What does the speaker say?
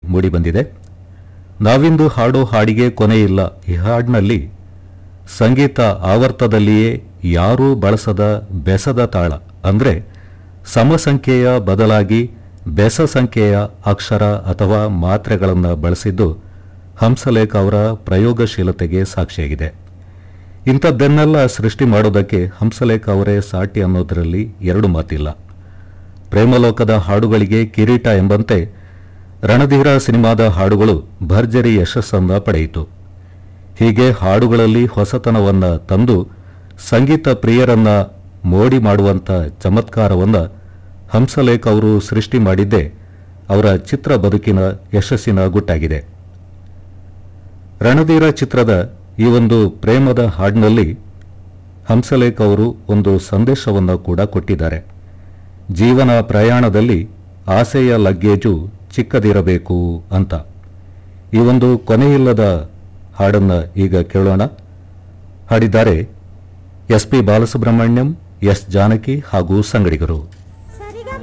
ಮೂಡಿಬಂದಿದೆ ನಾವಿಂದು ಹಾಡೋ ಹಾಡಿಗೆ ಕೊನೆಯಿಲ್ಲ ಈ ಹಾಡಿನಲ್ಲಿ ಸಂಗೀತ ಆವರ್ತದಲ್ಲಿಯೇ ಯಾರೂ ಬಳಸದ ಬೆಸದ ತಾಳ ಅಂದರೆ ಸಮಸಂಖ್ಯೆಯ ಬದಲಾಗಿ ಬೆಸ ಸಂಖ್ಯೆಯ ಅಕ್ಷರ ಅಥವಾ ಮಾತ್ರೆಗಳನ್ನು ಬಳಸಿದ್ದು ಹಂಸಲೇಖ ಅವರ ಪ್ರಯೋಗಶೀಲತೆಗೆ ಸಾಕ್ಷಿಯಾಗಿದೆ ಇಂಥದ್ದನ್ನೆಲ್ಲ ಸೃಷ್ಟಿ ಮಾಡೋದಕ್ಕೆ ಹಂಸಲೇಖ ಅವರೇ ಸಾಟಿ ಅನ್ನೋದರಲ್ಲಿ ಎರಡು ಮಾತಿಲ್ಲ ಪ್ರೇಮಲೋಕದ ಹಾಡುಗಳಿಗೆ ಕಿರೀಟ ಎಂಬಂತೆ ರಣಧೀರ ಸಿನಿಮಾದ ಹಾಡುಗಳು ಭರ್ಜರಿ ಯಶಸ್ಸನ್ನ ಪಡೆಯಿತು ಹೀಗೆ ಹಾಡುಗಳಲ್ಲಿ ಹೊಸತನವನ್ನ ತಂದು ಸಂಗೀತ ಪ್ರಿಯರನ್ನ ಮೋಡಿ ಮಾಡುವಂಥ ಚಮತ್ಕಾರವನ್ನ ಹಂಸಲೇಖ ಅವರು ಸೃಷ್ಟಿ ಮಾಡಿದ್ದೇ ಅವರ ಚಿತ್ರ ಬದುಕಿನ ಯಶಸ್ಸಿನ ಗುಟ್ಟಾಗಿದೆ ರಣಧೀರ ಚಿತ್ರದ ಈ ಒಂದು ಪ್ರೇಮದ ಹಾಡಿನಲ್ಲಿ ಹಂಸಲೇಖ ಅವರು ಒಂದು ಸಂದೇಶವನ್ನು ಕೂಡ ಕೊಟ್ಟಿದ್ದಾರೆ ಜೀವನ ಪ್ರಯಾಣದಲ್ಲಿ ಆಸೆಯ ಲಗ್ಗೇಜು ಚಿಕ್ಕದಿರಬೇಕು ಅಂತ ಈ ಒಂದು ಕೊನೆಯಿಲ್ಲದ ಹಾಡನ್ನು ಈಗ ಕೇಳೋಣ ಹಾಡಿದ್ದಾರೆ S P Balasubrahmanyam S Janaki ಹಾಗೂ ಸಂಗಡಿಗರು